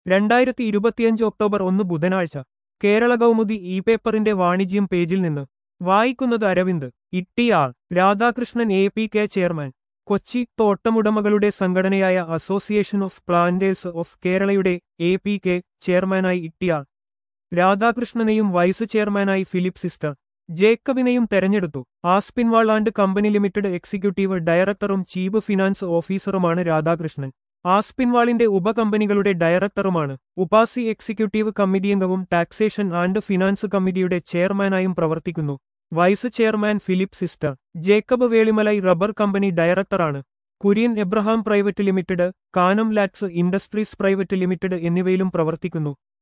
രണ്ടായിരത്തി ഇരുപത്തിയഞ്ച് ഒക്ടോബർ ഒന്ന് ബുധനാഴ്ച കേരള കൗമുദി ഇ പേപ്പറിന്റെ വാണിജ്യം പേജിൽ നിന്ന് വായിക്കുന്നത് Aravind Ittiyal Radhakrishnan A P K chairman Kochi തോട്ടമുടമകളുടെ സംഘടനയായ അസോസിയേഷൻ ഓഫ് പ്ലാന്റേഴ്സ് ഓഫ് കേരളയുടെ എ പി കെ ചെയർമാനായി ഇട്ടിയാൾ രാധാകൃഷ്ണനെയും വൈസ് ചെയർമാനായി ഫിലിപ്പ് സിസ്റ്റർ ജേക്കബിനെയും തെരഞ്ഞെടുത്തു Aspinwall and company limited executive ഡയറക്ടറും ചീഫ് ഫിനാൻസ് ഓഫീസറുമാണ് രാധാകൃഷ്ണൻ ആസ്പിൻവാളിന്റെ ഉപകമ്പനികളുടെ ഡയറക്ടറുമാണ് ഉപാസി എക്സിക്യൂട്ടീവ് കമ്മിറ്റിയംഗവും ടാക്സേഷൻ ആൻഡ് ഫിനാൻസ് കമ്മിറ്റിയുടെ ചെയർമാനായും പ്രവർത്തിക്കുന്നു vice chairman Philip sister Jacob Velimalai rubber company ഡയറക്ടറാണ് Kurian Abraham private limited Kanam latex industries private limited എന്നിവയിലും പ്രവർത്തിക്കുന്നു